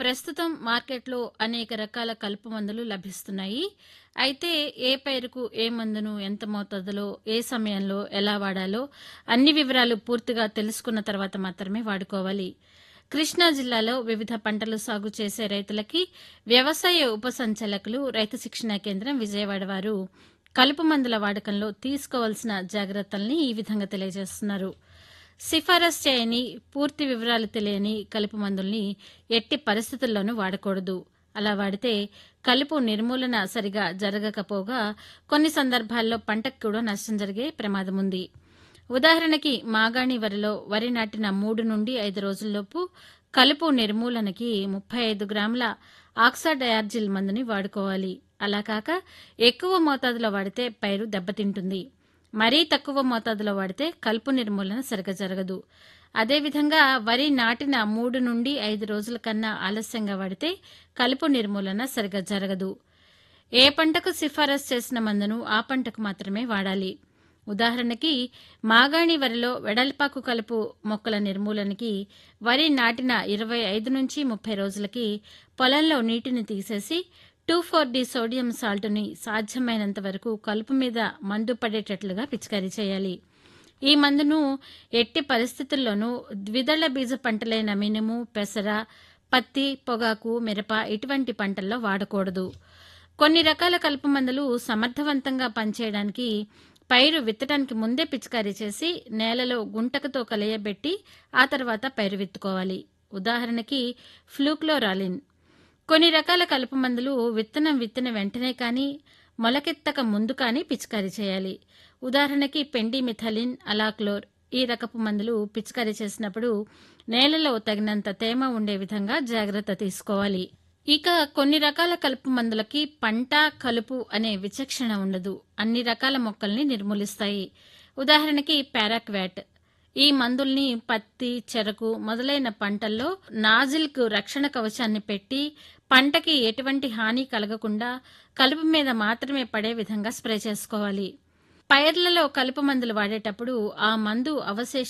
ప్రస్తుతం మార్కెట్లో అనేక రకాల కలుపు మందులు లభిస్తున్నాయి అయితే ఏ పైరుకు ఏ మందును ఎంత మోతాదులో ఏ సమయంలో ఎలా వాడాలో అన్ని వివరాలు పూర్తిగా తెలుసుకున్న తర్వాత మాత్రమే వాడుకోవాలి కృష్ణా జిల్లాలో వివిధ పంటలు సాగు చేసే రైతులకి వ్యవసాయ ఉప సంచాలకులు రైతు శిక్షణా కేంద్రం విజయవాడ వారు కలుపు మందుల వాడకంలో తీసుకోవాల్సిన జాగ్రత్తల్ని ఈ విధంగా తెలియజేస్తున్నారు సిఫారసు చేయని పూర్తి వివరాలు తెలియని కలుపు మందుల్ని ఎట్టి పరిస్థితుల్లోనూ వాడకూడదు అలా వాడితే కలుపు నిర్మూలన సరిగా జరగకపోగా కొన్ని సందర్భాల్లో పంటకు కూడా నష్టం జరిగే ప్రమాదం ఉంది ఉదాహరణకి మాగాణి వరిలో వరి నాటిన మూడు నుండి ఐదు రోజుల్లోపు కలుపు నిర్మూలనకి ముప్పై ఐదు గ్రాముల ఆక్సాడయార్జిల్ మందుని వాడుకోవాలి అలా కాక ఎక్కువ మోతాదులో వాడితే పైరు దెబ్బతింటుంది మరీ తక్కువ మోతాదులో వాడితే కలుపు నిర్మూలన సరిగా జరగదు అదేవిధంగా వరి నాటిన మూడు నుండి ఐదు రోజుల కన్నా ఆలస్యంగా వాడితే కలుపు నిర్మూలన సరిగా జరగదు ఏ పంటకు సిఫారసు చేసిన మందును ఆ పంటకు మాత్రమే వాడాలి ఉదాహరణకి మాగాణి వరిలో వెడల్పాకు కలుపు మొక్కల నిర్మూలనకి వరి నాటిన ఇరవై ఐదు నుంచి ముప్పై రోజులకి పొలంలో నీటిని తీసేసి టూ ఫోర్ డి సోడియం సాల్ట్ని సాధ్యమైనంత వరకు కలుపు మీద మందు పడేటట్లుగా పిచికారీ చేయాలి ఈ మందును ఎట్టి పరిస్థితుల్లోనూ ద్విదళ బీజ పంటలైన మినుము పెసర పత్తి పొగాకు మిరప ఇటువంటి పంటల్లో వాడకూడదు కొన్ని రకాల కలుపు మందులు సమర్థవంతంగా పనిచేయడానికి పైరు విత్తడానికి ముందే పిచికారీ చేసి నేలలో గుంటకతో కలియబెట్టి ఆ తర్వాత పైరు విత్తుకోవాలి ఉదాహరణకి ఫ్లూక్లోరాలిన్ కొన్ని రకాల కలుపు మందులు విత్తనం విత్తిన వెంటనే కానీ మొలకెత్తక ముందు కానీ పిచికారీ చేయాలి ఉదాహరణకి పెండి మిథలిన్ అలాక్లోర్ ఈ రకపు మందులు పిచికారీ చేసినప్పుడు నేలలో తగినంత తేమ ఉండే విధంగా జాగ్రత్త తీసుకోవాలి ఇక కొన్ని రకాల కలుపు మందులకి పంట కలుపు అనే విచక్షణ ఉండదు అన్ని రకాల మొక్కల్ని నిర్మూలిస్తాయి ఉదాహరణకి పారాక్వాట్ ఈ మందుల్ని పత్తి చెరకు మొదలైన పంటల్లో నాజిల్కు రక్షణ కవచాన్ని పెట్టి పంటకి ఎటువంటి హాని కలగకుండా కలుపు మీద మాత్రమే పడే విధంగా స్ప్రే చేసుకోవాలి పైర్లలో కలుపు మందులు వాడేటప్పుడు ఆ మందు అవశేష